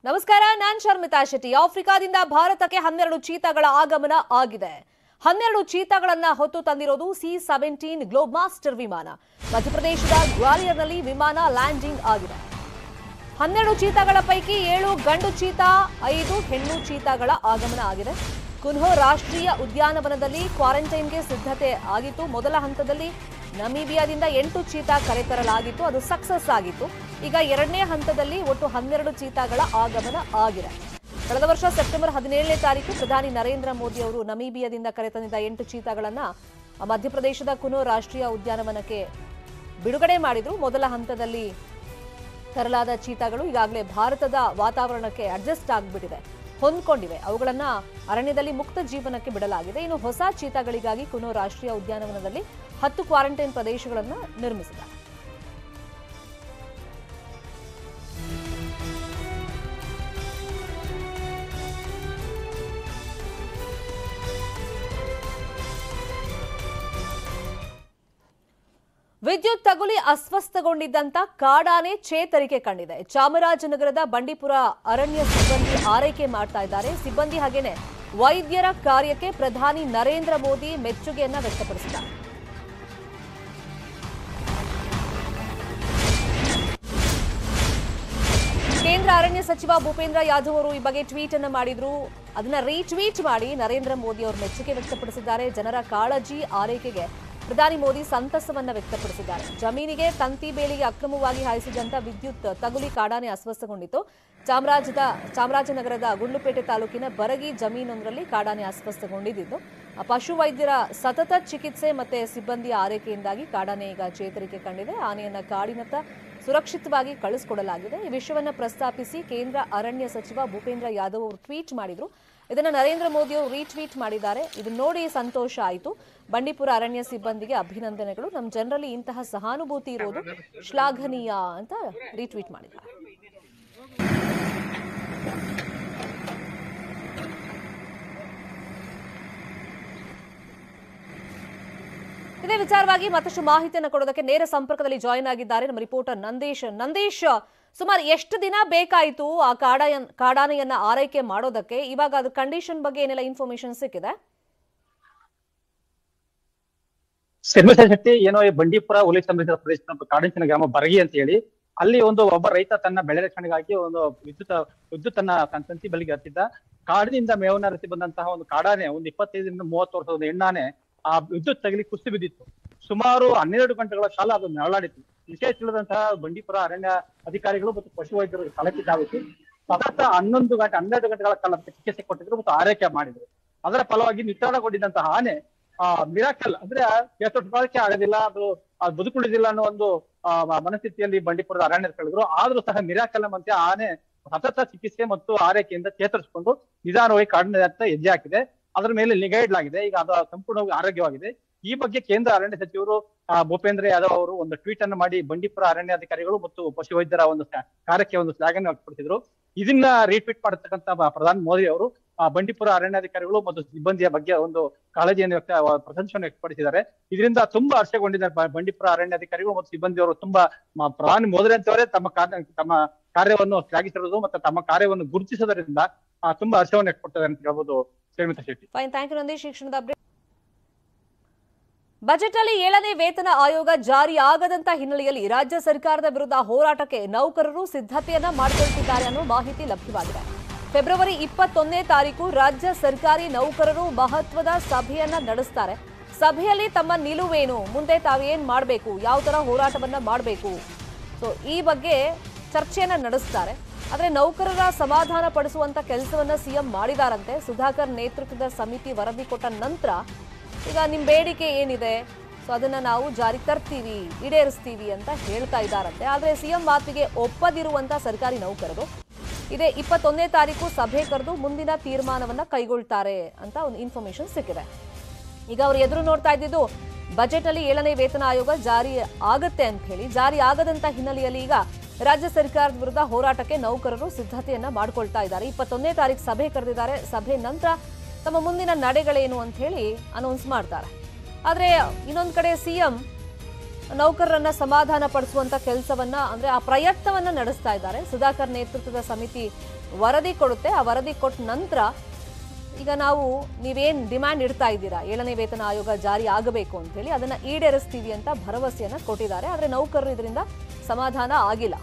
ನಮಸ್ಕಾರ ನಾನ್ ಶರ್ಮಿತಾ ಶೆಟ್ಟಿ ಆಫ್ರಿಕಾದಿಂದ ಭಾರತಕ್ಕೆ ಹನ್ನೆರಡು ಚೀತಾಗಳ ಆಗಮನ ಆಗಿದೆ ಹನ್ನೆರಡು ಚೀತಾಗಳನ್ನ ಹೊತ್ತು ತಂದಿರೋದು ಸಿ ಸೆವೆಂಟೀನ್ ಗ್ಲೋಬ್ ಮಾಸ್ಟರ್ ವಿಮಾನ ಮಧ್ಯಪ್ರದೇಶದ ಗ್ವಾಲಿಯರ್ನಲ್ಲಿ ವಿಮಾನ ಲ್ಯಾಂಡಿಂಗ್ ಆಗಿದೆ ಹನ್ನೆರಡು ಚೀತಾಗಳ ಪೈಕಿ ಏಳು ಗಂಡು ಚೀತಾ ಐದು ಹೆಣ್ಣು ಚೀತಾಗಳ ಆಗಮನ ಆಗಿದೆ ಕುನ್ಹೋ ರಾಷ್ಟ್ರೀಯ ಉದ್ಯಾನವನದಲ್ಲಿ ಕ್ವಾರಂಟೈನ್ಗೆ ಸಿದ್ಧತೆ ಆಗಿತ್ತು ಮೊದಲ ಹಂತದಲ್ಲಿ ನಮೀಬಿಯಾದಿಂದ ಎಂಟು ಚೀತಾ ಕರೆತರಲಾಗಿತ್ತು ಅದು ಸಕ್ಸಸ್ ಆಗಿತ್ತು ಈಗ ಎರಡನೇ ಹಂತದಲ್ಲಿ ಒಟ್ಟು ಹನ್ನೆರಡು ಚೀತಾಗಳ ಆಗಮನ ಆಗಿದೆ ಕಳೆದ ವರ್ಷ ಸೆಪ್ಟೆಂಬರ್ ಹದಿನೇಳನೇ ತಾರೀಕು ಪ್ರಧಾನಿ ನರೇಂದ್ರ ಮೋದಿ ಅವರು ನಮೀಬಿಯಾದಿಂದ ಕರೆತಂದಿದ್ದ ಎಂಟು ಚೀತಾಗಳನ್ನ ಮಧ್ಯಪ್ರದೇಶದ ಕುನೋ ರಾಷ್ಟ್ರೀಯ ಉದ್ಯಾನವನಕ್ಕೆ ಬಿಡುಗಡೆ ಮಾಡಿದ್ರು ಮೊದಲ ಹಂತದಲ್ಲಿ ತರಲಾದ ಚೀತಾಗಳು ಈಗಾಗಲೇ ಭಾರತದ ವಾತಾವರಣಕ್ಕೆ ಅಡ್ಜಸ್ಟ್ ಆಗಿಬಿಟ್ಟಿದೆ ಹೊಂದ್ಕೊಂಡಿವೆ ಅವುಗಳನ್ನ ಅರಣ್ಯದಲ್ಲಿ ಮುಕ್ತ ಜೀವನಕ್ಕೆ ಬಿಡಲಾಗಿದೆ ಇನ್ನು ಹೊಸ ಚೀತಾಗಳಿಗಾಗಿ ಕುನೋ ರಾಷ್ಟ್ರೀಯ ಉದ್ಯಾನವನದಲ್ಲಿ ಹತ್ತು ಕ್ವಾರಂಟೈನ್ ಪ್ರದೇಶಗಳನ್ನು ನಿರ್ಮಿಸಿದ್ದಾರೆ ವಿದ್ಯುತ್ ತಗುಲಿ ಅಸ್ವಸ್ಥಗೊಂಡಿದ್ದಂತ ಕಾಡಾನೆ ಚೇತರಿಕೆ ಕಂಡಿದೆ ಚಾಮರಾಜನಗರದ ಬಂಡೀಪುರ ಅರಣ್ಯ ಸಿಬ್ಬಂದಿ ಆರೈಕೆ ಮಾಡ್ತಾ ಇದ್ದಾರೆ ಸಿಬ್ಬಂದಿ ಹಾಗೇನೆ ವೈದ್ಯರ ಕಾರ್ಯಕ್ಕೆ ಪ್ರಧಾನಿ ನರೇಂದ್ರ ಮೋದಿ ಮೆಚ್ಚುಗೆಯನ್ನ ವ್ಯಕ್ತಪಡಿಸಿದ್ದಾರೆ ಕೇಂದ್ರ ಅರಣ್ಯ ಸಚಿವ ಭೂಪೇಂದ್ರ ಯಾದವ್ ಅವರು ಈ ಬಗ್ಗೆ ಟ್ವೀಟ್ ಅನ್ನು ಮಾಡಿದ್ರು ಅದನ್ನ ರೀಟ್ವೀಟ್ ಮಾಡಿ ನರೇಂದ್ರ ಮೋದಿ ಅವರು ಮೆಚ್ಚುಗೆ ವ್ಯಕ್ತಪಡಿಸಿದ್ದಾರೆ ಜನರ ಕಾಳಜಿ ಆರೈಕೆಗೆ ಪ್ರಧಾನಿ ಮೋದಿ ಸಂತಸವನ್ನ ವ್ಯಕ್ತಪಡಿಸಿದ್ದಾರೆ ಜಮೀನಿಗೆ ತಂತಿ ಬೇಲಿಗೆ ಅಕ್ರಮವಾಗಿ ಹಾಯಿಸಿದಂತ ವಿದ್ಯುತ್ ತಗುಲಿ ಕಾಡಾನೆ ಅಸ್ವಸ್ಥಗೊಂಡಿತ್ತು ಚಾಮರಾಜದ ಚಾಮರಾಜನಗರದ ಗುಂಡ್ಲುಪೇಟೆ ತಾಲೂಕಿನ ಬರಗಿ ಜಮೀನೊಂದರಲ್ಲಿ ಕಾಡಾನೆ ಅಸ್ವಸ್ಥಗೊಂಡಿದ್ದು ಆ ಪಶು ವೈದ್ಯರ ಸತತ ಚಿಕಿತ್ಸೆ ಮತ್ತೆ ಸಿಬ್ಬಂದಿಯ ಆರೈಕೆಯಿಂದಾಗಿ ಕಾಡಾನೆ ಈಗ ಚೇತರಿಕೆ ಕಂಡಿದೆ ಆನೆಯನ್ನ ಕಾಡಿನತ್ತ ಸುರಕ್ಷಿತವಾಗಿ ಕಳಿಸಿಕೊಡಲಾಗಿದೆ ಈ ವಿಷಯವನ್ನ ಪ್ರಸ್ತಾಪಿಸಿ ಕೇಂದ್ರ ಅರಣ್ಯ ಸಚಿವ ಭೂಪೇಂದ್ರ ಯಾದವ್ ಅವರು ಟ್ವೀಟ್ ಮಾಡಿದ್ರು ಇದನ್ನ ನರೇಂದ್ರ ಮೋದಿ ಅವರು ರೀಟ್ವೀಟ್ ಮಾಡಿದ್ದಾರೆ ಇದನ್ನ ನೋಡಿ ಸಂತೋಷ ಆಯಿತು ಬಂಡೀಪುರ ಅರಣ್ಯ ಸಿಬ್ಬಂದಿಗೆ ಅಭಿನಂದನೆಗಳು ನಮ್ಮ ಜನರಲ್ಲಿ ಇಂತಹ ಸಹಾನುಭೂತಿ ಇರೋದು ಶ್ಲಾಘನೀಯ ಅಂತ ರೀಟ್ವೀಟ್ ಮಾಡಿದ್ದಾರೆ ಇದೇ ವಿಚಾರವಾಗಿ ಮತ್ತಷ್ಟು ಮಾಹಿತಿಯನ್ನು ಕೊಡೋದಕ್ಕೆ ನೇರ ಸಂಪರ್ಕದಲ್ಲಿ ಜಾಯಿನ್ ಆಗಿದ್ದಾರೆ ನಮ್ಮ ರಿಪೋರ್ಟರ್ ನಂದೀಶ್ ನಂದೀಶ್ ಸುಮಾರು ಎಷ್ಟು ದಿನ ಬೇಕಾಯಿತು ಆ ಕಾಡಾಯನ್ ಕಾಡಾನೆಯನ್ನ ಆರೈಕೆ ಮಾಡೋದಕ್ಕೆ ಇವಾಗ ಅದು ಕಂಡೀಷನ್ ಬಗ್ಗೆ ಏನೆಲ್ಲ ಇನ್ಫಾರ್ಮೇಶನ್ ಸಿಕ್ಕಿದೆ ಶರ್ಮಿಳಾ ಶೆಟ್ಟಿ ಏನೋ ಈ ಬಂಡೀಪುರ ಹುಲಿ ಸಂರಕ್ಷಿತ ಪ್ರದೇಶದ ಕಾಡಂಚಿನ ಗ್ರಾಮ ಬರಗಿ ಅಂತ ಹೇಳಿ ಅಲ್ಲಿ ಒಂದು ಒಬ್ಬ ರೈತ ತನ್ನ ಬೆಳೆ ರಕ್ಷಣೆಗಾಗಿ ಒಂದು ವಿದ್ಯುತ್ ವಿದ್ಯುತ್ ಅನ್ನ ತನ್ನ ತಂತಿ ಬಲಿಗೆ ಹತ್ತಿದ್ದ ಕಾಡಿನಿಂದ ಮೇವನ್ನ ರಸಿ ಬಂದಂತಹ ಒಂದು ಕಾಡಾನೆ ಒಂದು ಇಪ್ಪತ್ತೈದರಿಂದ ಮೂವತ್ತು ವರ್ಷದ ಒಂದು ಹೆಣ್ಣಾನೆ ಆ ವಿದ್ಯುತ್ ತಗಲಿ ಕುಸಿದು ಬಿದ್ದಿತ್ತು ಸುಮಾರು ಹನ್ನೆರಡು ಗಂಟೆಗಳ ಕಾಲ ಅದು ನೆರಳಾಡಿತ್ತು ವಿಷಯ ತಿಳಿದಂತಹ ಬಂಡೀಪುರ ಅರಣ್ಯ ಅಧಿಕಾರಿಗಳು ಮತ್ತು ಪಶು ವೈದ್ಯರು ಸ್ಥಳಕ್ಕಿದ್ದಾಗಿತ್ತು ಸತತ ಹನ್ನೊಂದು ಗಂಟೆ ಹನ್ನೆರಡು ಗಂಟೆಗಳ ಕಾಲ ಅದಕ್ಕೆ ಚಿಕಿತ್ಸೆ ಕೊಟ್ಟಿದ್ರು ಮತ್ತು ಆರೈಕೆ ಮಾಡಿದ್ರು ಅದರ ಫಲವಾಗಿ ನಿತ್ರಾಣಗೊಂಡಿದ್ದಂತಹ ಆನೆ ಆ ಮಿರಾಕಲ್ ಅಂದ್ರೆ ಚೇತರಿಸಿಕೊಳ್ಳಕ್ಕೆ ಆಗೋದಿಲ್ಲ ಅದು ಅದು ಬದುಕುಳಿದಿಲ್ಲ ಅನ್ನೋ ಒಂದು ಆ ಮನಸ್ಥಿತಿಯಲ್ಲಿ ಬಂಡೀಪುರದ ಅರಣ್ಯ ಕಳೆದ್ರು ಆದ್ರೂ ಸಹ ಮಿರಾಕಲ್ ಮತ್ತೆ ಆನೆ ಸತತ ಚಿಕಿತ್ಸೆ ಮತ್ತು ಆರೈಕೆಯಿಂದ ಚೇತರಿಸಿಕೊಂಡು ನಿಧಾನವಾಗಿ ಕಾಡಿನತ್ತ ಹೆಜ್ಜೆ ಹಾಕಿದೆ ಅದರ ಮೇಲೆ ನಿಗಾ ಇಡಲಾಗಿದೆ ಈಗ ಅದು ಸಂಪೂರ್ಣವಾಗಿ ಆರೋಗ್ಯವಾಗಿದೆ ಈ ಬಗ್ಗೆ ಕೇಂದ್ರ ಅರಣ್ಯ ಸಚಿವರು ಆ, ಭೂಪೇಂದ್ರ ಯಾದವ್ ಅವರು ಒಂದು ಟ್ವೀಟ್ ಅನ್ನು ಮಾಡಿ ಬಂಡೀಪುರ ಅರಣ್ಯಾಧಿಕಾರಿಗಳು ಮತ್ತು ಪಶುವೈದ್ಯರ ಒಂದು ಸ- ಕಾರ್ಯಕ್ಕೆ ಒಂದು ಶ್ಲಾಘನೆ ವ್ಯಕ್ತಪಡಿಸಿದ್ರು ಇದನ್ನ ರೀಟ್ವೀಟ್ ಮಾಡತಕ್ಕಂತ ಬ- ಪ್ರಧಾನಿ ಮೋದಿ ಅವರು ಆ, ಬಂಡೀಪುರ ಅರಣ್ಯಾಧಿಕಾರಿಗಳು ಮತ್ತು ಸಿಬ್ಬಂದಿಯ ಬಗ್ಗೆ ಒಂದು ಕಾಳಜಿಯನ್ನು ವ್ಯಕ್ತ ಪ್ರಶಂಸೆಯನ್ನು ವ್ಯಕ್ತಪಡಿಸಿದ್ದಾರೆ ಇದರಿಂದ ತುಂಬಾ ಹರ್ಷಗೊಂಡಿದ್ದಾರೆ ಬ- ಬಂಡೀಪುರ ಅರಣ್ಯಾಧಿಕಾರಿಗಳು ಮತ್ತು ಸಿಬ್ಬಂದಿಯವರು ತುಂಬಾ ಮ- ಪ್ರಧಾನಿ ಮೋದಿ ಅಂತವರೇ ತಮ್ಮ ಕಾರ್ಯ ತಮ್ಮ ಕಾರ್ಯವನ್ನು ಶ್ಲಾಘಿಸಿರೋದು ಮತ್ತು ತಮ್ಮ ಕಾರ್ಯವನ್ನು ಗುರುತಿಸೋದ್ರಿಂದ ಆ, ತುಂಬಾ ಹರ್ಷವನ್ನು ವ್ಯಕ್ತಪಡ್ತಾರೆ ಅಂತ ಹೇಳ್ಬೋದು Shrimita Shetty fine thank you Nandish ಶಿಕ್ಷಣದ ಅಪ್ಡೇಟ್ ಬಜೆಟ್ ಅಲ್ಲಿ ಏಳನೇ ವೇತನ ಆಯೋಗ ಜಾರಿ ಆಗದಂತ ಹಿನ್ನೆಲೆಯಲ್ಲಿ ರಾಜ್ಯ ಸರ್ಕಾರದ ವಿರುದ್ಧ ಹೋರಾಟಕ್ಕೆ ನೌಕರರು ಸಿದ್ಧತೆಯನ್ನ ಮಾಡಿಕೊಳ್ತಿದ್ದಾರೆ ಅನ್ನೋ ಮಾಹಿತಿ ಲಭ್ಯವಾಗಿದೆ ಫೆಬ್ರವರಿ ಇಪ್ಪತ್ತೊಂದನೇ ತಾರೀಕು ರಾಜ್ಯ ಸರ್ಕಾರಿ ನೌಕರರು ಮಹತ್ವದ ಸಭೆಯನ್ನ ನಡೆಸ್ತಾರೆ ಸಭೆಯಲ್ಲಿ ತಮ್ಮ ನಿಲುವೇನು ಮುಂದೆ ತಾವೇನ್ ಮಾಡಬೇಕು ಯಾವ ತರ ಹೋರಾಟವನ್ನ ಮಾಡಬೇಕು ಸೊ ಈ ಬಗ್ಗೆ ಚರ್ಚೆಯನ್ನ ನಡೆಸ್ತಾರೆ ಆದ್ರೆ ನೌಕರರ ಸಮಾಧಾನ ಪಡಿಸುವಂತ ಕೆಲಸವನ್ನ ಸಿಎಂ ಮಾಡಿದಾರಂತೆ ಸುಧಾಕರ್ ನೇತೃತ್ವದ ಸಮಿತಿ ವರದಿ ಕೊಟ್ಟ ನಂತರ ಈಗ ನಿಮ್ ಬೇಡಿಕೆ ಏನಿದೆ ಸೊ ಅದನ್ನ ನಾವು ಜಾರಿಗೆ ತರ್ತೀವಿ ಈಡೇರಿಸ್ತೀವಿ ಅಂತ ಹೇಳ್ತಾ ಇದ್ದಾರಂತೆ ಆದ್ರೆ ಸಿಎಂ ಮಾತಿಗೆ ಒಪ್ಪದಿರುವಂತ ಸರ್ಕಾರಿ ನೌಕರರು ಇದೇ ಇಪ್ಪತ್ತೊಂದನೇ ತಾರೀಕು ಸಭೆ ಕರೆದು ಮುಂದಿನ ತೀರ್ಮಾನವನ್ನ ಕೈಗೊಳ್ತಾರೆ ಅಂತ ಒಂದು ಇನ್ಫಾರ್ಮೇಶನ್ ಸಿಕ್ಕಿದೆ ಈಗ ಅವರು ಎದುರು ನೋಡ್ತಾ ಇದ್ದಿದ್ದು ಬಜೆಟ್ ಅಲ್ಲಿ ಏಳನೇ ವೇತನ ಆಯೋಗ ಜಾರಿ ಆಗತ್ತೆ ಅಂತ ಹೇಳಿ ಜಾರಿ ಆಗದಂತ ಹಿನ್ನೆಲೆಯಲ್ಲಿ ಈಗ ರಾಜ್ಯ ಸರ್ಕಾರದ ವಿರುದ್ಧ ಹೋರಾಟಕ್ಕೆ ನೌಕರರು ಸಿದ್ಧತೆಯನ್ನ ಮಾಡ್ಕೊಳ್ತಾ ಇದ್ದಾರೆ ಇಪ್ಪತ್ತೊಂದನೇ ತಾರೀಕು ಸಭೆ ಕರೆದಿದ್ದಾರೆ ಸಭೆ ನಂತರ ತಮ್ಮ ಮುಂದಿನ ನಡೆಗಳೇನು ಅಂತ ಹೇಳಿ ಅನೌನ್ಸ್ ಮಾಡ್ತಾರೆ ಆದ್ರೆ ಇನ್ನೊಂದ್ ಕಡೆ ಸಿಎಂ ನೌಕರರನ್ನ ಸಮಾಧಾನ ಪಡಿಸುವಂತ ಕೆಲಸವನ್ನ ಅಂದ್ರೆ ಆ ಪ್ರಯತ್ನವನ್ನ ನಡೆಸ್ತಾ ಇದ್ದಾರೆ ಸುಧಾಕರ್ ನೇತೃತ್ವದ ಸಮಿತಿ ವರದಿ ಕೊಡುತ್ತೆ ಆ ವರದಿ ಕೊಟ್ಟ ನಂತರ ಈಗ ನಾವು ನೀವೇನ್ ಡಿಮ್ಯಾಂಡ್ ಇಡ್ತಾ ಇದ್ದೀರಾ ಏಳನೇ ವೇತನ ಆಯೋಗ ಜಾರಿ ಆಗಬೇಕು ಅಂತ ಹೇಳಿ ಅದನ್ನ ಈಡೇರಿಸ್ತೀವಿ ಅಂತ ಭರವಸೆಯನ್ನ ಕೊಟ್ಟಿದ್ದಾರೆ ಆದ್ರೆ ನೌಕರರು ಇದರಿಂದ ಸಮಾಧಾನ ಆಗಿಲ್ಲ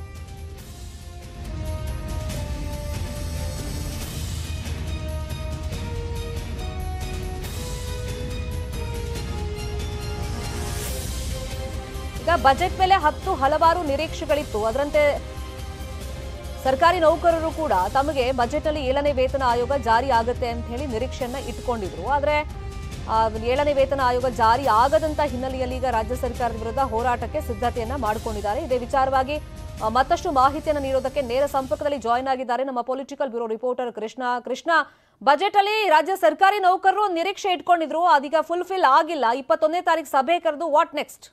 ಈಗ ಬಜೆಟ್ ಮೇಲೆ ಹತ್ತು ಹಲವಾರು ನಿರೀಕ್ಷೆಗಳಿತ್ತು ಅದರಂತೆ ಸರ್ಕಾರಿ ನೌಕರರು ಕೂಡ ತಮಗೆ ಬಜೆಟ್ ಅಲ್ಲಿ ಏಳನೇ ವೇತನ ಆಯೋಗ ಜಾರಿ ಆಗುತ್ತೆ ಅಂತ ಹೇಳಿ ನಿರೀಕ್ಷೆಯನ್ನ ಇಟ್ಕೊಂಡಿದ್ರು ಆದ್ರೆ ಆ, ಏಳನೇ ವೇತನ ಆಯೋಗ ಜಾರಿ ಆಗದಂತ ಹಿನ್ನೆಲೆಯಲ್ಲಿ ಈಗ ರಾಜ್ಯ ಸರ್ಕಾರದ ವಿರುದ್ಧ ಹೋರಾಟಕ್ಕೆ ಸಿದ್ಧತೆಯನ್ನ ಮಾಡಿಕೊಂಡಿದ್ದಾರೆ ಇದೇ ವಿಚಾರವಾಗಿ ಆ, ಮತ್ತಷ್ಟು ಮಾಹಿತಿಯನ್ನು ನೀಡೋದಕ್ಕೆ ನೇರ ಸಂಪರ್ಕದಲ್ಲಿ ಜಾಯ್ನ್ ಆಗಿದ್ದಾರೆ ನಮ್ಮ political bureau reporter Krishna Krishna budget ಅಲ್ಲಿ ರಾಜ್ಯ ಸರ್ಕಾರಿ ನೌಕರರು ನಿರೀಕ್ಷೆ ಇಟ್ಕೊಂಡಿದ್ರು ಅದೀಗ ಫುಲ್ಫಿಲ್ ಆಗಿಲ್ಲ ಇಪ್ಪತ್ತೊಂದನೇ ತಾರೀಕು ಸಭೆ ಕರೆದು ವಾಟ್ ನೆಕ್ಸ್ಟ್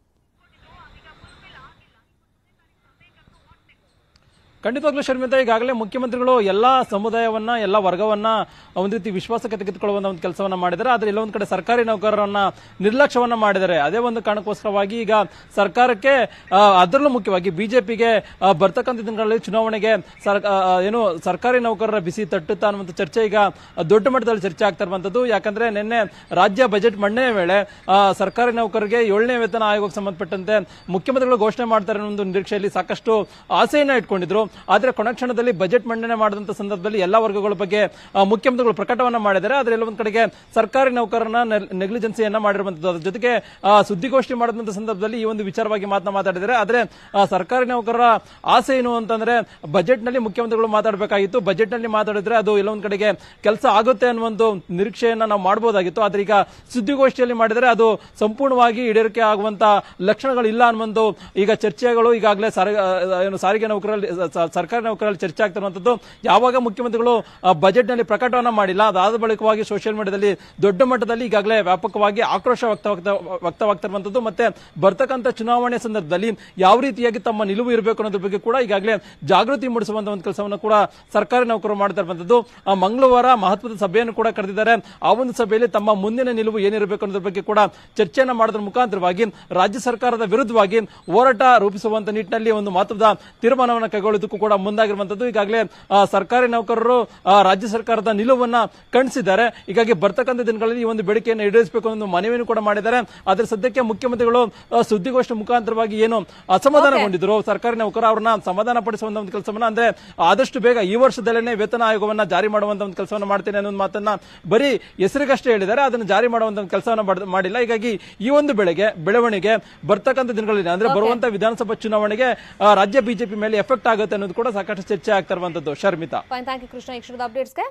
ಖಂಡಿತವಾಗ್ಲೂ ಶರ್ಮಿತಾ ಈಗಾಗಲೇ ಮುಖ್ಯಮಂತ್ರಿಗಳು ಎಲ್ಲಾ ಸಮುದಾಯವನ್ನ ಎಲ್ಲ ವರ್ಗವನ್ನ ಒಂದು ರೀತಿ ವಿಶ್ವಾಸಕ್ಕೆ ತೆಗೆದುಕೊಳ್ಳುವಂತ ಒಂದು ಕೆಲಸವನ್ನ ಮಾಡಿದ್ದಾರೆ ಆದ್ರೆ ಎಲ್ಲೊಂದ್ ಕಡೆ ಸರ್ಕಾರಿ ನೌಕರರನ್ನ ನಿರ್ಲಕ್ಷ್ಯವನ್ನ ಮಾಡಿದ್ದಾರೆ ಅದೇ ಒಂದು ಕಾರಣಕ್ಕೋಸ್ಕರವಾಗಿ ಈಗ ಸರ್ಕಾರಕ್ಕೆ ಆ, ಅದರಲ್ಲೂ ಮುಖ್ಯವಾಗಿ ಬಿಜೆಪಿಗೆ ಬರ್ತಕ್ಕಂಥ ದಿನಗಳಲ್ಲಿ ಚುನಾವಣೆಗೆ ಸರ್- ಆ, ಏನು ಸರ್ಕಾರಿ ನೌಕರರ ಬಿಸಿ ತಟ್ಟುತ್ತಾ ಅನ್ನುವಂಥ ಚರ್ಚೆ ಈಗ ದೊಡ್ಡ ಮಟ್ಟದಲ್ಲಿ ಚರ್ಚೆ ಆಗ್ತಾ ಇರುವಂತದ್ದು ಯಾಕಂದ್ರೆ ನಿನ್ನೆ ರಾಜ್ಯ ಬಜೆಟ್ ಮಂಡನೆ ವೇಳೆ ಆ, ಸರ್ಕಾರಿ ನೌಕರರಿಗೆ ಏಳನೇ ವೇತನ ಆಯೋಗಕ್ಕೆ ಸಂಬಂಧಪಟ್ಟಂತೆ ಮುಖ್ಯಮಂತ್ರಿಗಳು ಘೋಷಣೆ ಮಾಡ್ತಾರೆ ಅನ್ನೋ ಒಂದು ನಿರೀಕ್ಷೆಯಲ್ಲಿ ಸಾಕಷ್ಟು ಆಸೆಯನ್ನ ಇಟ್ಕೊಂಡಿದ್ರು ಆದ್ರೆ ಕೊನೆ ಕ್ಷಣದಲ್ಲಿ ಬಜೆಟ್ ಮಂಡನೆ ಮಾಡಿದಂತ ಸಂದರ್ಭದಲ್ಲಿ ಎಲ್ಲಾ ವರ್ಗಗಳ ಬಗ್ಗೆ ಆ, ಮುಖ್ಯಮಂತ್ರಿಗಳು ಪ್ರಕಟವನ್ನ ಮಾಡಿದ್ದಾರೆ ಆದ್ರೆ ಎಲ್ಲ ಒಂದ್ ಕಡೆಗೆ ಸರ್ಕಾರಿ ನೌಕರರನ್ನ ನೆಗ್ಲಿಜೆನ್ಸಿಯನ್ನ ಮಾಡಿರುವಂತದ್ದು ಅದ್ರ ಜೊತೆಗೆ ಆ, ಸುದ್ದಿಗೋಷ್ಠಿ ಮಾಡಿದಂತ ಸಂದರ್ಭದಲ್ಲಿ ಈ ಒಂದು ವಿಚಾರವಾಗಿ ಮಾತನ್ನ ಮಾತಾಡಿದ್ದಾರೆ ಆದ್ರೆ ಆ, ಸರ್ಕಾರಿ ನೌಕರರ ಆಸೆ ಏನು ಅಂತಂದ್ರೆ ಬಜೆಟ್ ನಲ್ಲಿ ಮುಖ್ಯಮಂತ್ರಿಗಳು ಮಾತಾಡಬೇಕಾಗಿತ್ತು ಬಜೆಟ್ ನಲ್ಲಿ ಮಾತಾಡಿದ್ರೆ ಅದು ಎಲ್ಲ ಒಂದ್ ಕಡೆಗೆ ಕೆಲಸ ಆಗುತ್ತೆ ಅನ್ನೋ ಒಂದು ನಿರೀಕ್ಷೆಯನ್ನ ನಾವು ಮಾಡಬಹುದಾಗಿತ್ತು ಆದ್ರೆ ಈಗ ಸುದ್ದಿಗೋಷ್ಠಿಯಲ್ಲಿ ಮಾಡಿದರೆ ಅದು ಸಂಪೂರ್ಣವಾಗಿ ಈಡೇರಿಕೆ ಆಗುವಂತ ಲಕ್ಷಣಗಳಿಲ್ಲ ಅನ್ನುವಂದು ಈಗ ಚರ್ಚೆಗಳು ಈಗಾಗಲೇ ಸಾರಿಗೆ ಆ, ಏನು ಸಾರಿಗೆ ನೌಕರಲ್ಲಿ ಸ- ಸರ್ಕಾರಿ ನೌಕರಲ್ಲಿ ಚರ್ಚೆ ಆಗ್ತಿರುವಂತದ್ದು ಯಾವಾಗ ಮುಖ್ಯಮಂತ್ರಿಗಳು ಬಜೆಟ್ ನಲ್ಲಿ ಪ್ರಕಟವನ್ನ ಮಾಡಿಲ್ಲ ಅದಾದ ಬಳಿಕವಾಗಿ ಸೋಷಿಯಲ್ ಮೀಡಿಯಾದಲ್ಲಿ ದೊಡ್ಡ ಮಟ್ಟದಲ್ಲಿ ಈಗಾಗಲೇ ವ್ಯಾಪಕವಾಗಿ ಆಕ್ರೋಶ ವ್ಯಕ್ತವಾಗ್ತಾ ವ್ಯಕ್ತವಾಗ್ತಿರುವಂತದ್ದು ಮತ್ತೆ ಬರ್ತಕ್ಕಂಥ ಚುನಾವಣೆ ಸಂದರ್ಭದಲ್ಲಿ ಯಾವ ರೀತಿಯಾಗಿ ತಮ್ಮ ನಿಲುವು ಇರಬೇಕು ಅನ್ನೋದ್ರ ಬಗ್ಗೆ ಕೂಡ ಈಗಾಗಲೇ ಜಾಗೃತಿ ಮೂಡಿಸುವಂತ ಒಂದು ಕೆಲಸವನ್ನು ಕೂಡ ಸರ್ಕಾರಿ ನೌಕರರು ಮಾಡ್ತಾ ಇರುವಂತದ್ದು ಆ ಮಂಗಳವಾರ ಮಹತ್ವದ ಸಭೆಯನ್ನು ಕೂಡ ಕರೆದಿದ್ದಾರೆ ಆ ಒಂದು ಸಭೆಯಲ್ಲಿ ತಮ್ಮ ಮುಂದಿನ ನಿಲುವು ಏನಿರಬೇಕು ಅನ್ನೋದ್ರ ಬಗ್ಗೆ ಕೂಡ ಚರ್ಚೆಯನ್ನ ಮಾಡೋದ್ರ ಮುಖಾಂತರವಾಗಿ ರಾಜ್ಯ ಸರ್ಕಾರದ ವಿರುದ್ಧವಾಗಿ ಹೋರಾಟ ರೂಪಿಸುವಂತ ನಿಟ್ಟಿನಲ್ಲಿ ಒಂದು ಮಹತ್ವದ ತೀರ್ಮಾನವನ್ನು ಕೈಗೊಳ್ಳೋದಕ್ಕೂ ಕೂಡ ಮುಂದಾಗಿರುವಂತದ್ದು ಈಗಾಗಲೇ ಆ, ಸರ್ಕಾರಿ ನೌಕರರು ಆ, ರಾಜ್ಯ ಸರ್ಕಾರದ ನಿಲುವನ್ನ ಖಂಡಿಸಿದ್ದಾರೆ ಹೀಗಾಗಿ ಬರ್ತಕ್ಕಂಥ ದಿನಗಳಲ್ಲಿ ಈ ಒಂದು ಬೇಡಿಕೆಯನ್ನು ಈಡೇರಿಸಬೇಕು ಅನ್ನೋ ಒಂದು ಮನವಿಯನ್ನು ಕೂಡ ಮಾಡಿದ್ದಾರೆ ಆದ್ರೆ ಸದ್ಯಕ್ಕೆ ಮುಖ್ಯಮಂತ್ರಿಗಳು ಆ, ಸುದ್ದಿಗೋಷ್ಠಿ ಮುಖಾಂತರವಾಗಿ ಏನು ಅಸಮಾಧಾನಗೊಂಡಿದ್ರು ಸರ್ಕಾರಿ ನೌಕರ ಅವ್ರನ್ನ ಸಮಾಧಾನ ಪಡಿಸುವಂತ ಒಂದು ಕೆಲಸವನ್ನ ಅಂದ್ರೆ ಆದಷ್ಟು ಬೇಗ ಈ ವರ್ಷದಲ್ಲೇ ವೇತನ ಆಯೋಗವನ್ನ ಜಾರಿ ಮಾಡುವಂತ ಒಂದು ಕೆಲಸವನ್ನ ಮಾಡ್ತೇನೆ ಅನ್ನೋ ಒಂದು ಮಾತನ್ನ ಬರೀ ಹೆಸರಿಗಷ್ಟೇ ಹೇಳಿದ್ದಾರೆ ಅದನ್ನು ಜಾರಿ ಮಾಡುವಂತ ಒಂದು ಕೆಲಸವನ್ನ ಮಾಡ್- ಮಾಡಿಲ್ಲ ಹೀಗಾಗಿ ಈ ಒಂದು ಬೆಳೆಗೆ ಬೆಳವಣಿಗೆ ಬರ್ತಕ್ಕಂಥ ದಿನಗಳಲ್ಲಿ ಅಂದ್ರೆ ಬರುವಂತ ವಿಧಾನಸಭಾ ಚುನಾವಣೆಗೆ ಆ, ರಾಜ್ಯ ಬಿಜೆಪಿ ಮೇಲೆ ಎಫೆಕ್ಟ್ ಆಗುತ್ತೆ ಅನ್ನೋದು ಕೂಡ ಸಾಕಷ್ಟು ಚರ್ಚೆ ಆಗ್ತಾ ಇರುವಂತದ್ದು Sharmita fine thank you Krishna ಈ ಕ್ಷಣದ ಅಪ್ಡೇಟ್ಸ್ಗೆ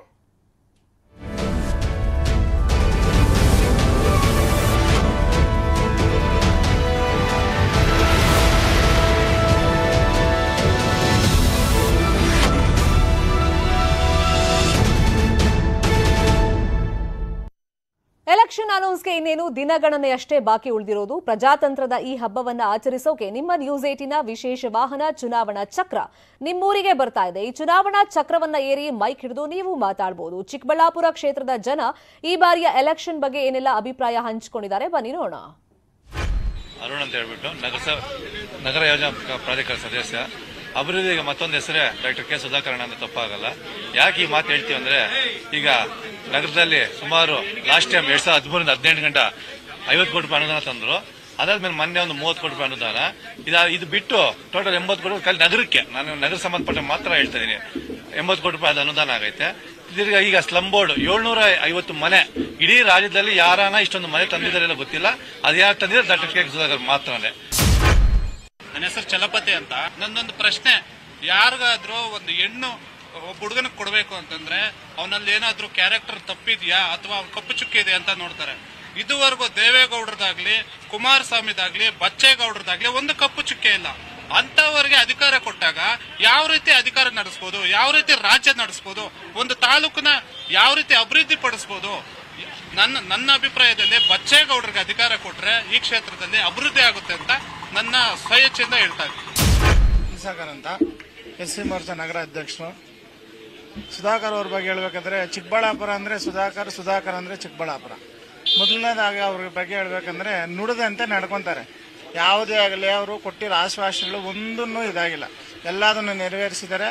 ಎಲೆಕ್ಷನ್ ಅನೌನ್ಸ್ಗೆ ಇನ್ನೇನು ದಿನಗಣನೆಯಷ್ಟೇ ಬಾಕಿ ಉಳಿದಿರೋದು ಪ್ರಜಾತಂತ್ರದ ಈ ಹಬ್ಬವನ್ನ ಆಚರಿಸೋಕೆ ನಿಮ್ಮ ನ್ಯೂಸ್ ಏಟಿನ ವಿಶೇಷ ವಾಹನ ಚುನಾವಣಾ ಚಕ್ರ ನಿಮ್ಮೂರಿಗೆ ಬರ್ತಾ ಇದೆ ಈ ಚುನಾವಣಾ ಚಕ್ರವನ್ನ ಏರಿ ಮೈಕ್ ಹಿಡಿದು ನೀವು ಮಾತಾಡಬಹುದು ಚಿಕ್ಕಬಳ್ಳಾಪುರ ಕ್ಷೇತ್ರದ ಜನ ಈ ಬಾರಿಯ ಎಲೆಕ್ಷನ್ ಬಗ್ಗೆ ಏನೆಲ್ಲ ಅಭಿಪ್ರಾಯ ಹಂಚಿಕೊಂಡಿದ್ದಾರೆ ಬನ್ನಿ ನೋಡೋಣ ಅರುಣ್ ಅಂತ ಹೇಳ್ಬಿಟ್ಟು ನಗರ ನಗರ ಯೋಜನಾ ಪ್ರಾಧಿಕಾರ ಸದಸ್ಯ ಅಭಿವೃದ್ಧಿಗೆ ಮತ್ತೊಂದು ಹೆಸರೇ ಡಾಕ್ಟರ್ ಕೆ ಸುಧಾಕರಣ ಅಂತ ತಪ್ಪಾಗಲ್ಲ ಯಾಕೆ ಈ ಮಾತು ಹೇಳ್ತೀವಿ ಅಂದ್ರೆ ಈಗ ನಗರದಲ್ಲಿ ಸುಮಾರು ಲಾಸ್ಟ್ ಟೈಮ್ ಎರಡ್ ಸಾವಿರದ ಹದಿಮೂರಿಂದ ಹದಿನೆಂಟು ಗಂಟೆ ಐವತ್ತು ಕೋಟಿ ರೂಪಾಯಿ ಅನುದಾನ ತಂದ್ರು ಅದಾದ್ಮೇಲೆ ಮೊನ್ನೆ ಒಂದು ಮೂವತ್ತು ಕೋಟಿ ರೂಪಾಯಿ ಅನುದಾನ ಇದ ಇದು ಬಿಟ್ಟು ಟೋಟಲ್ ಎಂಬತ್ತು ಕೋಟಿ ರೂಪಾಯಿ ನಗರಕ್ಕೆ ನಾನು ನಗರ ಸಂಬಂಧಪಟ್ಟ ಮಾತ್ರ ಹೇಳ್ತಾ ಇದೀನಿ ಎಂಬತ್ತು ಕೋಟಿ ರೂಪಾಯಿ ಅದು ಅನುದಾನ ಆಗೈತೆ ತಿರ್ಗಾ ಈಗ ಸ್ಲಮ್ ಬೋರ್ಡ್ ಏಳ್ನೂರ ಐವತ್ತು ಮನೆ ಇಡೀ ರಾಜ್ಯದಲ್ಲಿ ಯಾರಾನ ಇಷ್ಟೊಂದು ಮನೆ ತಂದಿದ್ದಾರೆಲ್ಲ ಗೊತ್ತಿಲ್ಲ ಅದು ಯಾರು ತಂದಿದ್ದಾರೆ ಡಾಕ್ಟರ್ ಕೆ ಸುಧಾಕರ್ ಮಾತ್ರನೇ ನನ್ನ ಹೆಸರು ಚಲಪತಿ ಅಂತ ನನ್ನೊಂದು ಪ್ರಶ್ನೆ ಯಾರಿಗಾದ್ರೂ ಒಂದು ಹೆಣ್ಣು ಒಬ್ಬ ಹುಡುಗನಿಗೆ ಕೊಡಬೇಕು ಅಂತಂದ್ರೆ ಅವನಲ್ಲಿ ಏನಾದ್ರೂ ಕ್ಯಾರೆಕ್ಟರ್ ತಪ್ಪಿದ್ಯಾ ಅಥವಾ ಅವ್ನ್ ಕಪ್ಪು ಚುಕ್ಕಿ ಇದೆ ಅಂತ ನೋಡ್ತಾರೆ ಇದುವರೆಗೂ ದೇವೇಗೌಡರದಾಗ್ಲಿ ಕುಮಾರಸ್ವಾಮಿದಾಗ್ಲಿ ಬಚ್ಚೇಗೌಡರದಾಗ್ಲಿ ಒಂದು ಕಪ್ಪು ಚುಕ್ಕೆ ಇಲ್ಲ ಅಂತವರಿಗೆ ಅಧಿಕಾರ ಕೊಟ್ಟಾಗ ಯಾವ ರೀತಿ ಅಧಿಕಾರ ನಡೆಸ್ಬೋದು ಯಾವ ರೀತಿ ರಾಜ್ಯ ನಡೆಸ್ಬೋದು ಒಂದು ತಾಲೂಕನ್ನ ಯಾವ ರೀತಿ ಅಭಿವೃದ್ಧಿ ಪಡಿಸ್ಬೋದು ನನ್ನ ನನ್ನ ಅಭಿಪ್ರಾಯದಲ್ಲಿ ಬಚ್ಚೇಗೌಡರಿಗೆ ಅಧಿಕಾರ ಕೊಟ್ರೆ ಈ ಕ್ಷೇತ್ರದಲ್ಲಿ ಅಭಿವೃದ್ಧಿ ಆಗುತ್ತೆ ಅಂತ ನನ್ನ ಸ್ವಇಚ್ಛೆಯಿಂದ ಹೇಳ್ತಾ ಇದ್ದೀನಿ ಸಾಗರ್ ಅಂತ ಎಸ್ ಸಿ ಮೋರ್ಚಾ ನಗರ ಅಧ್ಯಕ್ಷರು ಸುಧಾಕರ್ ಅವ್ರ ಬಗ್ಗೆ ಹೇಳ್ಬೇಕಂದ್ರೆ ಚಿಕ್ಕಬಳ್ಳಾಪುರ ಅಂದ್ರೆ ಸುಧಾಕರ್ ಸುಧಾಕರ್ ಅಂದ್ರೆ ಚಿಕ್ಕಬಳ್ಳಾಪುರ ಮೊದಲನೇದಾಗಿ ಅವ್ರ ಬಗ್ಗೆ ಹೇಳ್ಬೇಕಂದ್ರೆ ನುಡಿದಂತೆ ನಡ್ಕೊಂತಾರೆ ಯಾವುದೇ ಆಗಲಿ ಅವರು ಕೊಟ್ಟಿರೋ ಆಶ್ವಾಸನೆಗಳು ಒಂದನ್ನು ಇದಾಗಿಲ್ಲ ಎಲ್ಲದನ್ನು ನೆರವೇರಿಸಿದ್ದಾರೆ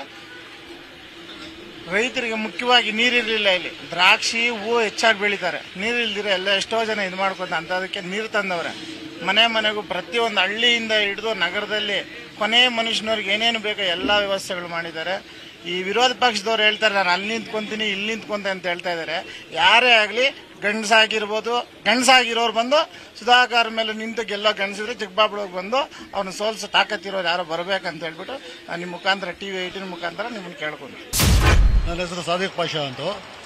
ರೈತರಿಗೆ ಮುಖ್ಯವಾಗಿ ನೀರಿರಲಿಲ್ಲ ಇಲ್ಲಿ ದ್ರಾಕ್ಷಿ ಹೂವು ಹೆಚ್ಚಾಗಿ ಬೆಳೀತಾರೆ ನೀರಿಲ್ದಿರ ಎಲ್ಲ ಎಷ್ಟೋ ಜನ ಇದು ಮಾಡ್ಕೊತ ಅಂಥದಕ್ಕೆ ನೀರು ತಂದವ್ರೆ ಮನೆ ಮನೆಗೂ ಪ್ರತಿಯೊಂದು ಹಳ್ಳಿಯಿಂದ ಹಿಡಿದು ನಗರದಲ್ಲಿ ಕೊನೆ ಮನುಷ್ಯನವ್ರಿಗೆ ಏನೇನು ಬೇಕೋ ಎಲ್ಲ ವ್ಯವಸ್ಥೆಗಳು ಮಾಡಿದ್ದಾರೆ ಈ ವಿರೋಧ ಪಕ್ಷದವ್ರು ಹೇಳ್ತಾರೆ ನಾನು ಅಲ್ಲಿ ನಿಂತ್ಕೊಂತೀನಿ ಇಲ್ಲಿ ನಿಂತ್ಕೊಂತೆ ಅಂತ ಹೇಳ್ತಾ ಇದ್ದಾರೆ ಯಾರೇ ಆಗಲಿ ಗಂಡಸಾಗಿರ್ಬೋದು ಗಂಡಸಾಗಿರೋರು ಬಂದು ಸುಧಾಕರ್ ಮೇಲೆ ನಿಂತು ಗೆಲ್ಲೋ ಗಂಡಸಿದ್ರೆ ಚಿಕ್ಕಬಾಬಳೋಗಿ ಬಂದು ಅವ್ನು ಸೋಲ್ಸೋ ತಾಕತ್ತಿರೋರು ಯಾರೋ ಬರ್ಬೇಕಂತ ಹೇಳ್ಬಿಟ್ಟು ನಾನು ನಿಮ್ಮ ಮುಖಾಂತರ ಟಿ ವಿ ಏಯ್ಟಿನ ಮುಖಾಂತರ ನಿಮ್ಮನ್ನು ಕೇಳ್ಕೊಂತೀನಿ ನನ್ನ ಹೆಸರು ಸಾದಿಕ್ ಪಾಷಾ ಅಂತ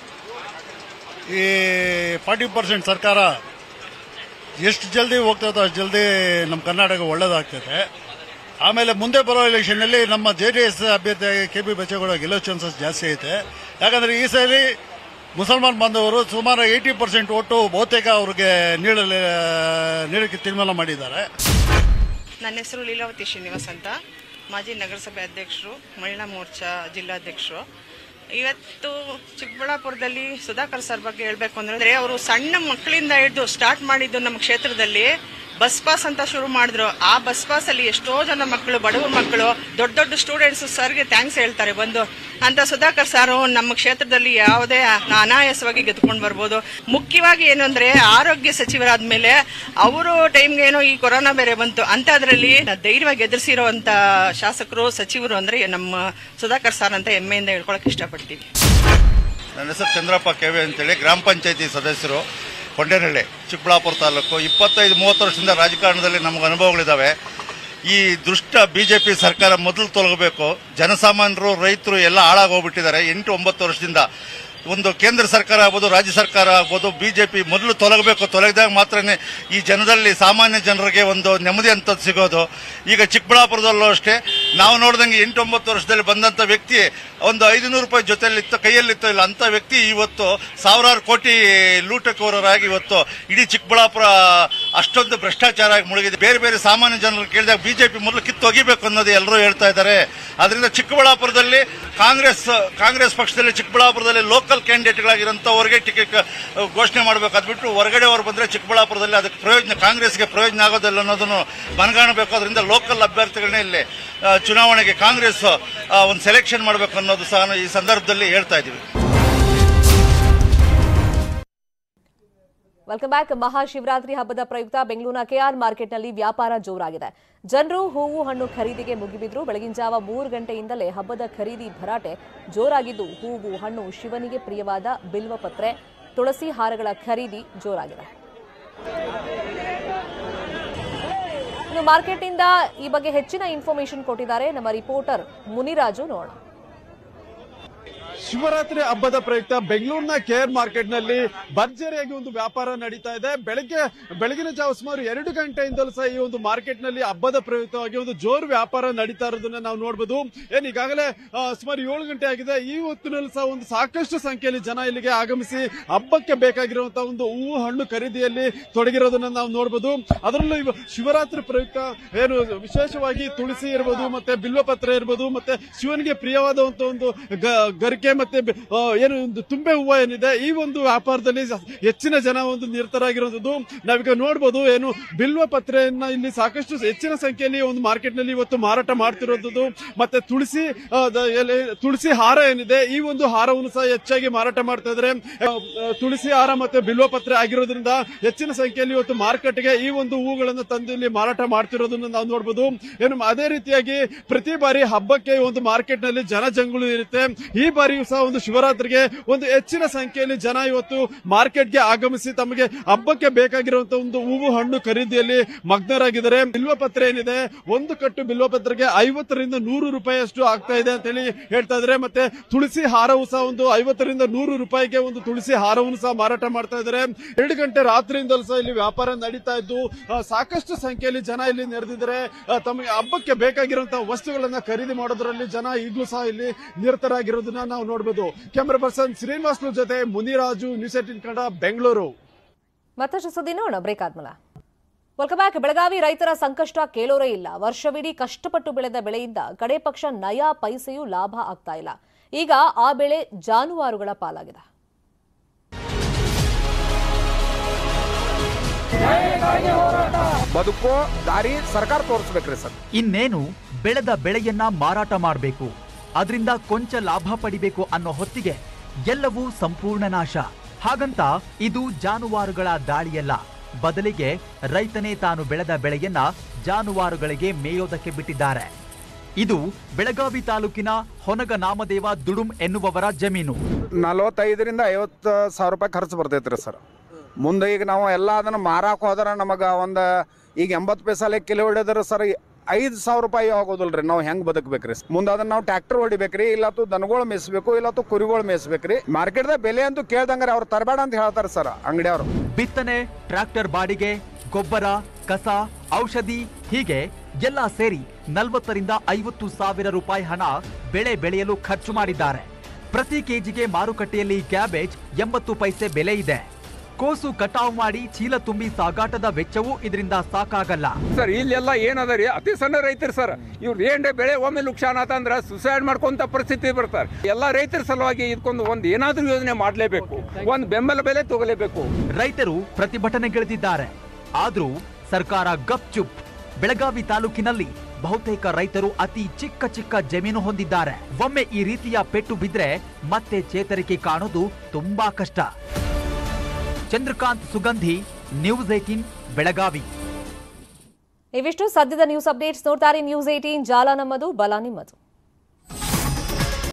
ಈ ಫಾರ್ಟಿ ಪರ್ಸೆಂಟ್ ಸರ್ಕಾರ ಎಷ್ಟು ಜಲ್ದಿ ಹೋಗ್ತದೋ ಅಷ್ಟು ಜಲ್ದಿ ನಮ್ಮ ಕರ್ನಾಟಕ ಒಳ್ಳೇದಾಗ್ತದೆ ಆಮೇಲೆ ಮುಂದೆ ಬರೋ ಎಲೆಕ್ಷನ್ನಲ್ಲಿ ನಮ್ಮ ಜೆ ಡಿ ಎಸ್ ಅಭ್ಯರ್ಥಿ ಕೆ ಪಿ ಬಚ್ಚೇಗೌಡ ಗೆಲ್ಲೋ ಚಾನ್ಸಸ್ ಜಾಸ್ತಿ ಐತೆ ಯಾಕಂದರೆ ಈ ಸರಿ ಮುಸಲ್ಮಾನ್ ಬಾಂಧವರು ಸುಮಾರು ಏಯ್ಟಿ ಪರ್ಸೆಂಟ್ ಒಟ್ಟು ಬಹುತೇಕ ಅವ್ರಿಗೆ ನೀಡಲು ನೀಡಕ್ಕೆ ತೀರ್ಮಾನ ಮಾಡಿದ್ದಾರೆ ನನ್ನ ಹೆಸರು ಲೀಲಾವತಿ ಶ್ರೀನಿವಾಸ್ ಅಂತ ಮಾಜಿ ನಗರಸಭೆ ಅಧ್ಯಕ್ಷರು ಮಹಿಳಾ ಮೋರ್ಚಾ ಜಿಲ್ಲಾಧ್ಯಕ್ಷರು ಇವತ್ತು ಚಿಕ್ಕಬಳ್ಳಾಪುರದಲ್ಲಿ ಸುಧಾಕರ್ ಸರ್ ಬಗ್ಗೆ ಹೇಳ್ಬೇಕು ಅಂದ್ರೆ ಅವರು ಸಣ್ಣ ಮಕ್ಕಳಿಂದ ಹಿಡಿದು ಸ್ಟಾರ್ಟ್ ಮಾಡಿದ್ದು ನಮ್ಮ ಕ್ಷೇತ್ರದಲ್ಲಿ ಬಸ್ ಪಾಸ್ ಅಂತ ಶುರು ಮಾಡಿದ್ರು ಆ ಬಸ್ ಪಾಸ್ ಅಲ್ಲಿ ಎಷ್ಟೋ ಜನ ಮಕ್ಕಳು ಬಡವರ ಮಕ್ಕಳು ದೊಡ್ಡ ದೊಡ್ಡ ಸ್ಟೂಡೆಂಟ್ಸ್ ಸರ್ಗೆ ಥ್ಯಾಂಕ್ಸ್ ಹೇಳ್ತಾರೆ ಬಂದು ಅಂತ ಸುಧಾಕರ್ ಸಾರು ನಮ್ಮ ಕ್ಷೇತ್ರದಲ್ಲಿ ಯಾವುದೇ ಅನಾಯಾಸವಾಗಿ ಗೆದ್ಕೊಂಡು ಬರ್ಬೋದು ಮುಖ್ಯವಾಗಿ ಏನು ಅಂದ್ರೆ ಆರೋಗ್ಯ ಸಚಿವರಾದ ಮೇಲೆ ಅವರು ಟೈಮ್ಗೆ ಏನೋ ಈ ಕೊರೋನಾ ಬೇರೆ ಬಂತು ಅಂತದ್ರಲ್ಲಿ ಧೈರ್ಯವಾಗಿ ಎದುರಿಸಿರುವಂತ ಶಾಸಕರು ಸಚಿವರು ಅಂದ್ರೆ ನಮ್ಮ ಸುಧಾಕರ್ ಸಾರ್ ಅಂತ ಹೆಮ್ಮೆಯಿಂದ ಹೇಳ್ಕೊಳಕ್ ಇಷ್ಟಪಡ್ತೀವಿ ನನ್ನ ಹೆಸರು ಚಂದ್ರಪ್ಪ ಕೆವೆ ಅಂತೇಳಿ ಗ್ರಾಮ ಪಂಚಾಯತಿ ಸದಸ್ಯರು ಕೊಂಡೇನಹಳ್ಳಿ ಚಿಕ್ಕಬಳ್ಳಾಪುರ ತಾಲೂಕು ಇಪ್ಪತ್ತೈದು ಮೂವತ್ತು ವರ್ಷದಿಂದ ರಾಜಕಾರಣದಲ್ಲಿ ನಮಗೆ ಅನುಭವಗಳಿದ್ದಾವೆ ಈ ದುಷ್ಟ ಬಿಜೆಪಿ ಸರ್ಕಾರ ಮೊದಲು ತೊಲಗಬೇಕು ಜನಸಾಮಾನ್ಯರು ರೈತರು ಎಲ್ಲ ಹಾಳಾಗೋಗ್ಬಿಟ್ಟಿದ್ದಾರೆ ಎಂಟು ಒಂಬತ್ತು ವರ್ಷದಿಂದ ಒಂದು ಕೇಂದ್ರ ಸರ್ಕಾರ ಆಗ್ಬೋದು ರಾಜ್ಯ ಸರ್ಕಾರ ಆಗ್ಬೋದು ಬಿಜೆಪಿ ಮೊದಲು ತೊಲಗಬೇಕು ತೊಲಗಿದಾಗ ಮಾತ್ರನೇ ಈ ಜನದಲ್ಲಿ ಸಾಮಾನ್ಯ ಜನರಿಗೆ ಒಂದು ನೆಮ್ಮದಿ ಅಂತದ್ದು ಸಿಗೋದು ಈಗ ಚಿಕ್ಕಬಳ್ಳಾಪುರದಲ್ಲೂ ಅಷ್ಟೇ ನಾವು ನೋಡ್ದಂಗೆ ಎಂಟೊಂಬತ್ತು ವರ್ಷದಲ್ಲಿ ಬಂದಂಥ ವ್ಯಕ್ತಿ ಒಂದು ಐದುನೂರು ರೂಪಾಯಿ ಜೊತೆಲಿತ್ತು ಕೈಯಲ್ಲಿತ್ತು ಇಲ್ಲ ಅಂತ ವ್ಯಕ್ತಿ ಇವತ್ತು ಸಾವಿರಾರು ಕೋಟಿ ಲೂಟಕೋರರಾಗಿ ಇವತ್ತು ಇಡೀ ಚಿಕ್ಕಬಳ್ಳಾಪುರ ಅಷ್ಟೊಂದು ಭ್ರಷ್ಟಾಚಾರ ಆಗಿ ಮುಳುಗಿದೆ ಬೇರೆ ಬೇರೆ ಸಾಮಾನ್ಯ ಜನರು ಕೇಳಿದಾಗ ಬಿಜೆಪಿ ಮೊದಲು ಕಿತ್ತು ಒಗಿಬೇಕು ಅನ್ನೋದು ಎಲ್ಲರೂ ಹೇಳ್ತಾ ಇದ್ದಾರೆ ಅದರಿಂದ ಚಿಕ್ಕಬಳ್ಳಾಪುರದಲ್ಲಿ ಕಾಂಗ್ರೆಸ್ ಕಾಂಗ್ರೆಸ್ ಪಕ್ಷದಲ್ಲಿ ಚಿಕ್ಕಬಳ್ಳಾಪುರದಲ್ಲಿ ಲೋಕಲ್ ಕ್ಯಾಂಡಿಡೇಟ್ಗಳಾಗಿರೋಂಥವ್ರಿಗೆ ಟಿಕೆಟ್ ಘೋಷಣೆ ಮಾಡಬೇಕು ಅದು ಬಿಟ್ಟು ಹೊರಗಡೆ ಅವರು ಬಂದರೆ ಚಿಕ್ಕಬಳ್ಳಾಪುರದಲ್ಲಿ ಅದಕ್ಕೆ ಪ್ರಯೋಜನ ಕಾಂಗ್ರೆಸ್ಗೆ ಪ್ರಯೋಜನ ಆಗೋದಿಲ್ಲ ಅನ್ನೋದನ್ನು ಮನಗಾಣಬೇಕು ಅದರಿಂದ ಲೋಕಲ್ ಅಭ್ಯರ್ಥಿಗಳನ್ನೇ ಇಲ್ಲಿ ಆ, ಚುನಾವಣೆಗೆ ಕಾಂಗ್ರೆಸ್ ಆ, ಒಂದು ಸೆಲೆಕ್ಷನ್ ಮಾಡಬೇಕು ಅನ್ನೋದು ಸಹ ಈ ಸಂದರ್ಭದಲ್ಲಿ ಹೇಳ್ತಾ ಇದ್ದೀವಿ ವೆಲ್ಕಮ್ ಬ್ಯಾಕ್ ಮಹಾಶಿವರಾತ್ರಿ ಹಬ್ಬದ ಪ್ರಯುಕ್ತ ಬೆಂಗಳೂರಿನ ಕೆಆರ್ ಮಾರ್ಕೆಟ್ನಲ್ಲಿ ವ್ಯಾಪಾರ ಜೋರಾಗಿದೆ ಜನರು ಹೂವು ಹಣ್ಣು ಖರೀದಿಗೆ ಮುಗಿಬಿದ್ರು ಬೆಳಗಿನ ಜಾವ ಮೂರು ಗಂಟೆಯಿಂದಲೇ ಹಬ್ಬದ ಖರೀದಿ ಭರಾಟೆ ಜೋರಾಗಿದ್ದು ಹೂವು ಹಣ್ಣು ಶಿವನಿಗೆ ಪ್ರಿಯವಾದ ಬಿಲ್ವಪತ್ರೆ ತುಳಸಿ ಹಾರಗಳ ಖರೀದಿ ಜೋರಾಗಿದೆ ಇನ್ನು ಮಾರ್ಕೆಟ್ನಿಂದ ಈ ಬಗ್ಗೆ ಹೆಚ್ಚಿನ ಇನ್ಫಾರ್ಮೇಶನ್ ಕೊಟ್ಟಿದ್ದಾರೆ ನಮ್ಮ ರಿಪೋರ್ಟರ್ ಮುನಿರಾಜು ನೋಡೋಣ ಶಿವರಾತ್ರಿ ಹಬ್ಬದ ಪ್ರಯುಕ್ತ ಬೆಂಗಳೂರಿನ ಕೇರ್ ಮಾರ್ಕೆಟ್ ನಲ್ಲಿ ಭರ್ಜರಿಯಾಗಿ ಒಂದು ವ್ಯಾಪಾರ ನಡೀತಾ ಇದೆ ಬೆಳಗ್ಗೆ ಬೆಳಗಿನ ಜಾವ ಸುಮಾರು ಎರಡು ಗಂಟೆಯಿಂದಲೂ ಸಹ ಈ ಒಂದು ಮಾರ್ಕೆಟ್ ನಲ್ಲಿ ಹಬ್ಬದ ಪ್ರಯುಕ್ತವಾಗಿ ಒಂದು ಜೋರು ವ್ಯಾಪಾರ ನಡೀತಾ ಇರೋದನ್ನ ನಾವು ನೋಡಬಹುದು ಏನ್ ಈಗಾಗಲೇ ಆ, ಸುಮಾರು ಏಳು ಗಂಟೆ ಆಗಿದೆ ಈ ಹೊತ್ತಿನಲ್ಲಿ ಸಹ ಒಂದು ಸಾಕಷ್ಟು ಸಂಖ್ಯೆಯಲ್ಲಿ ಜನ ಇಲ್ಲಿಗೆ ಆಗಮಿಸಿ ಹಬ್ಬಕ್ಕೆ ಬೇಕಾಗಿರುವಂತಹ ಒಂದು ಹೂವು ಹಣ್ಣು ಖರೀದಿಯಲ್ಲಿ ತೊಡಗಿರೋದನ್ನ ನಾವು ನೋಡಬಹುದು ಅದರಲ್ಲೂ ಇವ- ಶಿವರಾತ್ರಿ ಪ್ರಯುಕ್ತ ಏನು ವಿಶೇಷವಾಗಿ ತುಳಸಿ ಇರ್ಬೋದು ಮತ್ತೆ ಬಿಲ್ವಪತ್ರ ಇರ್ಬೋದು ಮತ್ತೆ ಶಿವನಿಗೆ ಪ್ರಿಯವಾದಂತ ಒಂದು ಗ- ಗರಿಕೆ ಮತ್ತೆ ಬೆ- ಆ, ಏನು ಒಂದು ತುಂಬೆ ಹೂವು ಏನಿದೆ ಈ ಒಂದು ವ್ಯಾಪಾರದಲ್ಲಿ ಸ- ಹೆಚ್ಚಿನ ಜನ ಒಂದು ನಿರತರಾಗಿರುವಂತದ್ದು ನಾವೀಗ ನೋಡಬಹುದು ಏನು ಬಿಲ್ವ ಪತ್ರೆಯನ್ನ ಇಲ್ಲಿ ಸಾಕಷ್ಟು ಹೆಚ್ಚಿನ ಸಂಖ್ಯೆಯಲ್ಲಿ ಒಂದು ಮಾರ್ಕೆಟ್ ನಲ್ಲಿ ಇವತ್ತು ಮಾರಾಟ ಮಾಡ್ತಿರೋದು ಮತ್ತೆ ತುಳಸಿ ಆ, ದ- ಎಲೆ- ತುಳಸಿ ಹಾರ ಏನಿದೆ ಈ ಒಂದು ಹಾರವನ್ನು ಸಹ ಹೆಚ್ಚಾಗಿ ಮಾರಾಟ ಮಾಡ್ತಾ ಇದ್ದಾರೆ ಆ, ಆ, ತುಳಸಿ ಹಾರ ಮತ್ತೆ ಬಿಲ್ವ ಪತ್ರೆ ಆಗಿರೋದ್ರಿಂದ ಹೆಚ್ಚಿನ ಸಂಖ್ಯೆಯಲ್ಲಿ ಇವತ್ತು ಮಾರ್ಕೆಟ್ಗೆ ಈ ಒಂದು ಹೂಗಳನ್ನು ತಂದು ಇಲ್ಲಿ ಮಾರಾಟ ಮಾಡ್ತಿರೋದನ್ನ ನಾವು ನೋಡಬಹುದು ಏನು ಅದೇ ರೀತಿಯಾಗಿ ಪ್ರತಿ ಬಾರಿ ಹಬ್ಬಕ್ಕೆ ಈ ಒಂದು ಮಾರ್ಕೆಟ್ ನಲ್ಲಿ ಜನ ಜಂಗುಳು ಇರುತ್ತೆ ಈ ಬಾರಿಯೂ ಸಹ ಒಂದು ಶಿವರಾತ್ರಿಗೆ ಒಂದು ಹೆಚ್ಚಿನ ಸಂಖ್ಯೆಯಲ್ಲಿ ಜನ ಇವತ್ತು ಮಾರ್ಕೆಟ್ಗೆ ಆಗಮಿಸಿ ತಮಗೆ ಹಬ್ಬಕ್ಕೆ ಬೇಕಾಗಿರುವಂತಹ ಒಂದು ಹೂವು ಹಣ್ಣು ಖರೀದಿಯಲ್ಲಿ ಮಗ್ನರಾಗಿದ್ದಾರೆ ಬಿಲ್ವಪತ್ರೆ ಏನಿದೆ ಒಂದು ಕಟ್ಟು ಬಿಲ್ವಪತ್ರೆಗೆ ಐವತ್ತರಿಂದ ನೂರು ರೂಪಾಯಿ ಅಷ್ಟು ಆಗ್ತಾ ಇದೆ ಅಂತ ಹೇಳಿ ಹೇಳ್ತಾ ಇದ್ದಾರೆ ಮತ್ತೆ ತುಳಸಿ ಹಾರವು ಸಹ ಒಂದು ಐವತ್ತರಿಂದ ನೂರು ರೂಪಾಯಿಗೆ ಒಂದು ತುಳಸಿ ಹಾರವನ್ನು ಸಹ ಮಾರಾಟ ಮಾಡ್ತಾ ಇದ್ದಾರೆ ಎರಡು ಗಂಟೆ ರಾತ್ರಿಯಿಂದಲೂ ಸಹ ಇಲ್ಲಿ ವ್ಯಾಪಾರ ನಡೀತಾ ಇದ್ದು ಆ, ಸಾಕಷ್ಟು ಸಂಖ್ಯೆಯಲ್ಲಿ ಜನ ಇಲ್ಲಿ ನೆರೆದಿದ್ದಾರೆ ಆ, ತಮಗೆ ಹಬ್ಬಕ್ಕೆ ಬೇಕಾಗಿರುವಂತಹ ವಸ್ತುಗಳನ್ನ ಖರೀದಿ ಮಾಡೋದ್ರಲ್ಲಿ ಜನ ಈಗಲೂ ಸಹ ಇಲ್ಲಿ ನಿರತರಾಗಿರೋದನ್ನ ನಾವು ನೋಡಬಹುದು ಕ್ಯಾಮರಾ ಪರ್ಸನ್ ಶ್ರೀನಿವಾಸ್ ಜೊತೆ ಮುನಿರಾಜು ನ್ಯೂಸ್ ಏಟಿನ್ ಕನ್ನಡ ಬೆಂಗಳೂರು ಮತ್ತಷ್ಟು ಸುದ್ದಿ ನೋಡೋಣ ಬ್ರೇಕ್ ಆದ್ಮೇಲೆ ವೆಲ್ಕಮ್ ಬ್ಯಾಕ್ ಬೆಳಗಾವಿ ರೈತರ ಸಂಕಷ್ಟ ಕೇಳೋರೇ ಇಲ್ಲ ವರ್ಷವಿಡೀ ಕಷ್ಟಪಟ್ಟು ಬೆಳೆದ ಬೆಳೆಯಿಂದ ಕಡೆ ಪಕ್ಷ ನಯಾ ಪೈಸೆಯೂ ಲಾಭ ಆಗ್ತಾ ಇಲ್ಲ ಈಗ ಆ ಬೆಳೆ ಜಾನುವಾರುಗಳ ಪಾಲಾಗಿದೆ ಬದುಕೋ ದಾರಿ ಸರ್ಕಾರ ತೋರಿಸ್ಬೇಕ್ರಿ ಸರ್ ಇನ್ನೇನು ಬೆಳೆದ ಬೆಳೆಯನ್ನ ಮಾರಾಟ ಮಾಡಬೇಕು ಅದರಿಂದ ಕೊಂಚ ಲಾಭ ಪಡಿಬೇಕು ಅನ್ನೋ ಹೊತ್ತಿಗೆ ಎಲ್ಲವೂ ಸಂಪೂರ್ಣ ನಾಶ ಹಾಗಂತ ಇದು ಜಾನುವಾರುಗಳ ದಾಳಿಯಲ್ಲ ಬದಲಿಗೆ ರೈತನೇ ತಾನು ಬೆಳೆದ ಬೆಳೆಯನ್ನ ಜಾನುವಾರುಗಳಿಗೆ ಮೇಯೋದಕ್ಕೆ ಬಿಟ್ಟಿದ್ದಾರೆ ಇದು ಬೆಳಗಾವಿ ತಾಲೂಕಿನ ಹೊನಗ ನಾಮದೇವ ದುಡುಂ ಎನ್ನುವವರ ಜಮೀನು ನಲವತ್ತೈದರಿಂದ ಐವತ್ತು ಸಾವಿರ ರೂಪಾಯಿ ಖರ್ಚು ಬರ್ತೈತ್ರಿ ಸರ್ ಮುಂದೆ ಈಗ ನಾವು ಎಲ್ಲ ಅದನ್ನ ಮಾರಾಕ್ ಹೋದ್ರ ನಮಗೆ ಒಂದು ಈಗ ಎಂಬತ್ತು ಪೈಸಲೆ ಕಿಲೋ ಹೊಡೆದ್ರೆ ಸರ್ ಐದು ಸಾವಿರ ರೂಪಾಯಿ ಆಗೋದಿಲ್ರಿ ನಾವು ಹೆಂಗ್ ಬದುಕ್ಬೇಕ್ರಿ ಮುಂದೆ ಅದನ್ನ ನಾವು ಟ್ರ್ಯಾಕ್ಟರ್ ಹೊಡಿಬೇಕ್ರಿ ಇಲ್ಲತ್ತು ದನಗಳು ಮೇಯಿಸ್ಬೇಕು ಇಲ್ಲತ್ತು ಕುರಿಗಳು ಮೇಯಿಸ್ಬೇಕ್ರಿ ಮಾರ್ಕೆಟ್ದಾಗ ಬೆಲೆ ಅಂತೂ ಕೇಳ್ದಂಗ್ರೆ ಅವ್ರು ತರಬೇಡ ಅಂತ ಹೇಳ್ತಾರೆ ಸರ್ ಅಂಗಡಿಯವರು ಬಿತ್ತನೆ ಟ್ರ್ಯಾಕ್ಟರ್ ಬಾಡಿಗೆ ಗೊಬ್ಬರ ಕಸ ಔಷಧಿ ಹೀಗೆ ಎಲ್ಲ ಸೇರಿ ನಲವತ್ತರಿಂದ ಐವತ್ತು ಸಾವಿರ ರೂಪಾಯಿ ಹಣ ಬೆಳೆ ಬೆಳೆಯಲು ಖರ್ಚು ಮಾಡಿದ್ದಾರೆ ಪ್ರತಿ ಕೆಜಿಗೆ ಮಾರುಕಟ್ಟೆಯಲ್ಲಿ ಕ್ಯಾಬೇಜ್ ಎಂಬತ್ತು ಪೈಸೆ ಬೆಲೆ ಇದೆ ಕೋಸು ಕಟಾವು ಮಾಡಿ ಚೀಲ ತುಂಬಿ ಸಾಗಾಟದ ವೆಚ್ಚವೂ ಇದರಿಂದ ಸಾಕಾಗಲ್ಲ ಸರ್ ಇಲ್ಲೆಲ್ಲ ಏನದ ರೀ ಅತಿ ಸಣ್ಣ ರೈತರು ಸರ್ ಇವ್ರು ಏನ್ರೆ ಬೆಳೆ ಒಮ್ಮೆ ನುಕ್ಸಾನ್ ಆತಂದ್ರ ಸುಸೈಡ್ ಮಾಡ್ಕೊಂತ ಪರಿಸ್ಥಿತಿ ಬರ್ತಾರೆ ಎಲ್ಲ ರೈತರ ಸಲುವಾಗಿ ಇದಕ್ಕೊಂದು ಒಂದು ಏನಾದ್ರೂ ಯೋಜನೆ ಮಾಡಲೇಬೇಕು ಒಂದು ಬೆಂಬಲ ಬೆಲೆ ತಗೋಲೇಬೇಕು ರೈತರು ಪ್ರತಿಭಟನೆಗಿಳಿದಿದ್ದಾರೆ ಆದ್ರೂ ಸರ್ಕಾರ ಗಪ್ಚುಪ್ ಬೆಳಗಾವಿ ತಾಲೂಕಿನಲ್ಲಿ ಬಹುತೇಕ ರೈತರು ಅತಿ ಚಿಕ್ಕ ಚಿಕ್ಕ ಜಮೀನು ಹೊಂದಿದ್ದಾರೆ ಒಮ್ಮೆ ಈ ರೀತಿಯ ಪೆಟ್ಟು ಬಿದ್ರೆ ಮತ್ತೆ ಚೇತರಿಕೆ ಕಾಣೋದು ತುಂಬಾ ಕಷ್ಟ ಚಂದ್ರಕಾಂತ್ ಸುಗಂಧಿ ನ್ಯೂಸ್ ಏಟೀನ್ ಬೆಳಗಾವಿ ಇವಿಷ್ಟು ಸದ್ಯದ ನ್ಯೂಸ್ ಅಪ್ಡೇಟ್ಸ್ ನೋಡ್ತಾರೆ ನ್ಯೂಸ್ ಏಟೀನ್ ಜಾಲ ನಮ್ಮದು ಬಲ ನಿಮ್ಮದು